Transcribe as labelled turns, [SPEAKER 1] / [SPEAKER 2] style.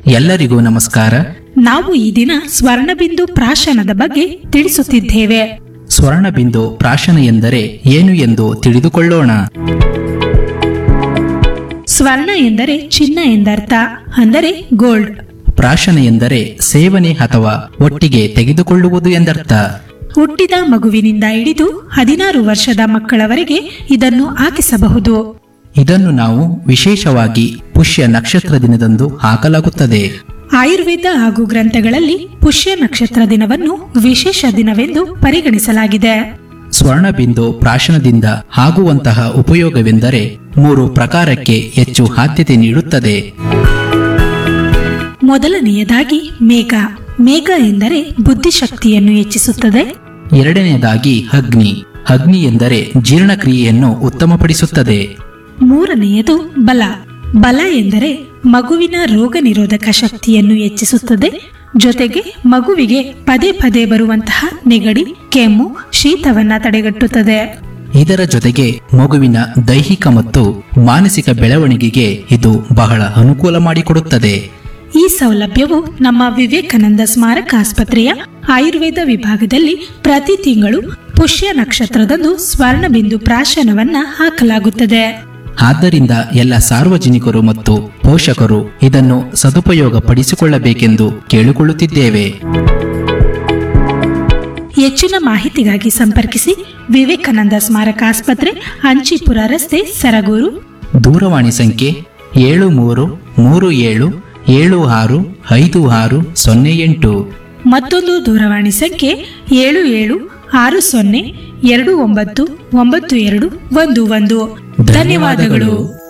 [SPEAKER 1] ಎಲ್ಲರಿಗೂ ನಮಸ್ಕಾರ
[SPEAKER 2] ನಾವು ಈ ದಿನ ಸ್ವರ್ಣಬಿಂದು ಪ್ರಾಶನದ ಬಗ್ಗೆ ತಿಳಿಸುತ್ತಿದ್ದೇವೆ
[SPEAKER 1] ಸ್ವರ್ಣಬಿಂದು ಪ್ರಾಶನ ಎಂದರೆ ಏನು ಎಂದು ತಿಳಿದುಕೊಳ್ಳೋಣ
[SPEAKER 2] ಸ್ವರ್ಣ ಎಂದರೆ ಚಿನ್ನ ಎಂದರ್ಥ ಅಂದರೆ ಗೋಲ್ಡ್
[SPEAKER 1] ಪ್ರಾಶನ ಎಂದರೆ ಸೇವನೆ ಅಥವಾ ಒಟ್ಟಿಗೆ ತೆಗೆದುಕೊಳ್ಳುವುದು ಎಂದರ್ಥ
[SPEAKER 2] ಹುಟ್ಟಿದ ಮಗುವಿನಿಂದ ಹಿಡಿದು ಹದಿನಾರು ವರ್ಷದ ಮಕ್ಕಳವರೆಗೆ ಇದನ್ನು ಹಾಕಿಸಬಹುದು
[SPEAKER 1] ಇದನ್ನು ನಾವು ವಿಶೇಷವಾಗಿ ಪುಷ್ಯ ನಕ್ಷತ್ರ ದಿನದಂದು ಹಾಕಲಾಗುತ್ತದೆ
[SPEAKER 2] ಆಯುರ್ವೇದ ಹಾಗೂ ಗ್ರಂಥಗಳಲ್ಲಿ ಪುಷ್ಯ ನಕ್ಷತ್ರ ದಿನವನ್ನು ವಿಶೇಷ ದಿನವೆಂದು ಪರಿಗಣಿಸಲಾಗಿದೆ
[SPEAKER 1] ಸ್ವರ್ಣಬಿಂದು ಪ್ರಾಶನದಿಂದ ಆಗುವಂತಹ ಉಪಯೋಗವೆಂದರೆ ಮೂರು ಪ್ರಕಾರಕ್ಕೆ ಹೆಚ್ಚು ಆದ್ಯತೆ ನೀಡುತ್ತದೆ
[SPEAKER 2] ಮೊದಲನೆಯದಾಗಿ ಮೇಘ ಮೇಘ ಎಂದರೆ ಬುದ್ಧಿಶಕ್ತಿಯನ್ನು ಹೆಚ್ಚಿಸುತ್ತದೆ
[SPEAKER 1] ಎರಡನೆಯದಾಗಿ ಅಗ್ನಿ ಅಗ್ನಿ ಎಂದರೆ ಜೀರ್ಣಕ್ರಿಯೆಯನ್ನು ಉತ್ತಮಪಡಿಸುತ್ತದೆ
[SPEAKER 2] ಮೂರನೆಯದು ಬಲ ಬಲ ಎಂದರೆ ಮಗುವಿನ ರೋಗ ನಿರೋಧಕ ಶಕ್ತಿಯನ್ನು ಹೆಚ್ಚಿಸುತ್ತದೆ ಜೊತೆಗೆ ಮಗುವಿಗೆ ಪದೇ ಪದೇ ಬರುವಂತಹ ನೆಗಡಿ ಕೆಮ್ಮು ಶೀತವನ್ನ ತಡೆಗಟ್ಟುತ್ತದೆ
[SPEAKER 1] ಇದರ ಜೊತೆಗೆ ಮಗುವಿನ ದೈಹಿಕ ಮತ್ತು ಮಾನಸಿಕ ಬೆಳವಣಿಗೆಗೆ ಇದು ಬಹಳ ಅನುಕೂಲ ಮಾಡಿಕೊಡುತ್ತದೆ
[SPEAKER 2] ಈ ಸೌಲಭ್ಯವು ನಮ್ಮ ವಿವೇಕಾನಂದ ಸ್ಮಾರಕ ಆಸ್ಪತ್ರೆಯ ಆಯುರ್ವೇದ ವಿಭಾಗದಲ್ಲಿ ಪ್ರತಿ ತಿಂಗಳು ಪುಷ್ಯ ನಕ್ಷತ್ರದಂದು ಸ್ವರ್ಣಬಿಂದು ಪ್ರಾಶನವನ್ನ ಹಾಕಲಾಗುತ್ತದೆ
[SPEAKER 1] ಆದ್ದರಿಂದ ಎಲ್ಲ ಸಾರ್ವಜನಿಕರು ಮತ್ತು ಪೋಷಕರು ಇದನ್ನು ಸದುಪಯೋಗ ಪಡಿಸಿಕೊಳ್ಳಬೇಕೆಂದು ಕೇಳಿಕೊಳ್ಳುತ್ತಿದ್ದೇವೆ
[SPEAKER 2] ಹೆಚ್ಚಿನ ಮಾಹಿತಿಗಾಗಿ ಸಂಪರ್ಕಿಸಿ ವಿವೇಕಾನಂದ ಸ್ಮಾರಕ ಆಸ್ಪತ್ರೆ ಅಂಚಿಪುರ ರಸ್ತೆ ಸರಗೂರು
[SPEAKER 1] ದೂರವಾಣಿ ಸಂಖ್ಯೆ ಏಳು ಮೂರು ಮೂರು ಏಳು ಏಳು ಆರು ಐದು ಆರು ಸೊನ್ನೆ ಎಂಟು
[SPEAKER 2] ಮತ್ತೊಂದು ದೂರವಾಣಿ ಸಂಖ್ಯೆ ಏಳು ಏಳು ಆರು ಸೊನ್ನೆ ಎರಡು ಒಂಬತ್ತು ಒಂಬತ್ತು ಎರಡು ಒಂದು ಒಂದು ಧನ್ಯವಾದಗಳು